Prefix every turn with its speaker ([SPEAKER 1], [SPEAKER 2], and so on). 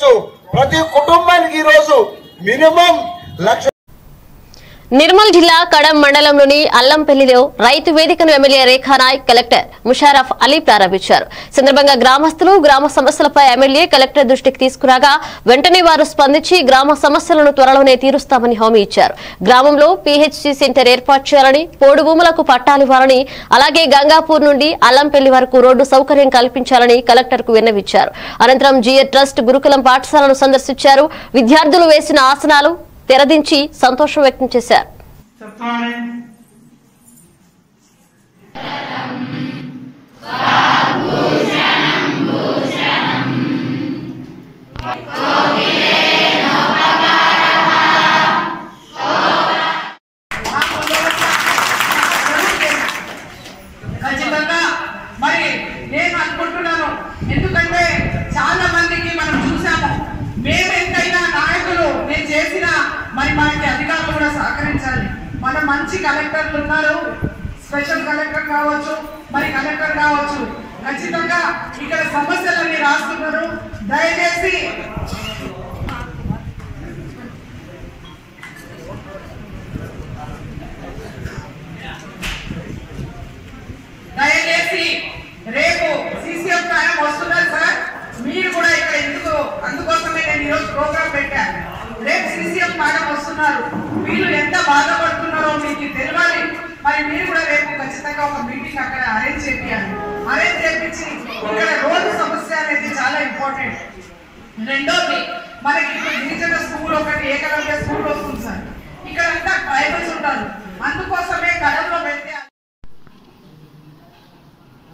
[SPEAKER 1] ప్రతి కుటుంబానికి ఈరోజు మినిమం లక్ష
[SPEAKER 2] నిర్మల్ జిల్లా కడం మండలంలోని అల్లంపల్లిలో రైతు వేదికను ఎమ్మెల్యే రేఖా నాయక్ కలెక్టర్ ముషారఫ్ అలీ ప్రారంభించారు సందర్భంగా గ్రామస్తులు గ్రామ సమస్యలపై ఎమ్మెల్యే కలెక్టర్ దృష్టికి తీసుకురాగా వెంటనే వారు స్పందించి గ్రామ సమస్యలను త్వరలోనే తీరుస్తామని హామీ ఇచ్చారు గ్రామంలో పీహెచ్సీ సెంటర్ ఏర్పాటు చేయాలని పోడు భూములకు పట్టాలివ్వాలని అలాగే గంగాపూర్ నుండి అల్లంపల్లి వరకు రోడ్డు సౌకర్యం కల్పించాలని కలెక్టర్ కు విన్నవించారు అనంతరం జిఏ ట్రస్ట్ గురుకులం పాఠశాలను సందర్శించారు విద్యార్థులు వేసిన ఆసనాలు తెరదించి సంతోషం వ్యక్తం చేశారు
[SPEAKER 3] చత్వారి
[SPEAKER 4] ఖచ్చితంగా మరి నేను అనుకుంటున్నాను ఎందుకంటే చాలా మందికి మనం చూసాము మేము ఎంతైనా నాయకులు నేను చేసిన మరి మనకి అధికారులు కూడా సహకరించాలి మన మంచి కలెక్టర్లు ఉన్నారు స్పెషల్ కలెక్టర్ కావచ్చు మరి కలెక్టర్ కావచ్చు ఖచ్చితంగా ఇక్కడ సమస్యలన్నీ రాస్తున్నారు దయచేసి దయచేసి రేపు సీసీఎం టైం వస్తున్నారు సార్ మీరు కూడా ఇక్కడ ఎందుకు అందుకోసమే నేను ఈరోజు ప్రోగ్రామ్ పెట్టాను రేపు సీసీఎం మేడం వస్తున్నారు వీళ్ళు ఎంత బాధపడుతున్నారో మీకు తెలియాలి మరి మీరు కూడా రేపు ఖచ్చితంగా ఒక మీటింగ్ అక్కడ అరేంజ్ చేయాలి అరేంజ్ చేపించి ఇక్కడ రోడ్డు సమస్య అనేది చాలా ఇంపార్టెంట్ రెండోది మనకి ఇప్పుడు గిరిజన స్కూల్ ఒకటి ఏకలవ్య స్కూల్ వస్తుంది సార్ ఇక్కడ అంతా ట్రైబల్స్ ఉంటారు అందుకోసమే కడంలో పెడితే